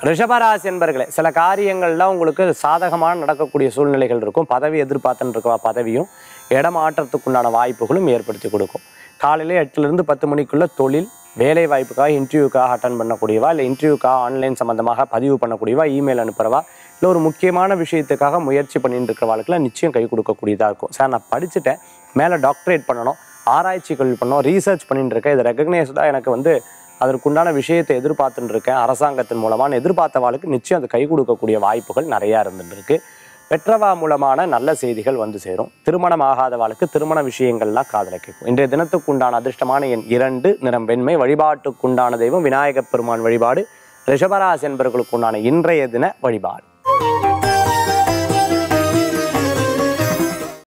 ரிஷபராசி என்பர்களே சில காரியங்கள்ல உங்களுக்கு சாதகமான நடக்கக்கூடிய சூழ்நிலைகள் இருக்கும் பதவி எதிர்பார்த்துன்னு இருக்கவா பதவியும் இடமாற்றத்துக்குண்டான வாய்ப்புகளும் ஏற்படுத்தி கொடுக்கும் காலையில எட்டுலேருந்து பத்து மணிக்குள்ள தொழில் வேலை வாய்ப்புக்காக இன்டர்வியூக்காக அட்டன் பண்ணக்கூடியவா இல்லை இன்டர்வியூக்காக ஆன்லைன் சம்மந்தமாக பதிவு பண்ணக்கூடியவா இமெயில் அனுப்புறவா இல்லை ஒரு முக்கியமான விஷயத்துக்காக முயற்சி பண்ணிட்டு இருக்கிறவாளுக்குலாம் நிச்சயம் கை கொடுக்கக்கூடியதாக இருக்கும் சார் நான் படிச்சுட்டேன் மேலே டாக்டரேட் பண்ணணும் ஆராய்ச்சிகள் பண்ணணும் ரீசர்ச் பண்ணிட்டு இருக்கேன் இது ரெகக்னைஸ்டாக எனக்கு வந்து அதற்குண்டான விஷயத்தை எதிர்பார்த்துட்டு இருக்கேன் அரசாங்கத்தின் மூலமான எதிர்பார்த்தவாளுக்கு நிச்சயம் அது கை கொடுக்கக்கூடிய வாய்ப்புகள் நிறையா இருந்துட்டு இருக்கு பெற்றவா மூலமான நல்ல செய்திகள் வந்து சேரும் திருமணம் ஆகாதவாளுக்கு திருமண விஷயங்கள்லாம் காதல கேட்கும் இன்றைய தினத்துக்குண்டான அதிர்ஷ்டமான எண் இரண்டு நிறம் வெண்மை வழிபாட்டுக்குண்டான தெய்வம் விநாயகப் பெருமான் வழிபாடு ரிஷபராசி என்பவர்களுக்குண்டான இன்றைய தின வழிபாடு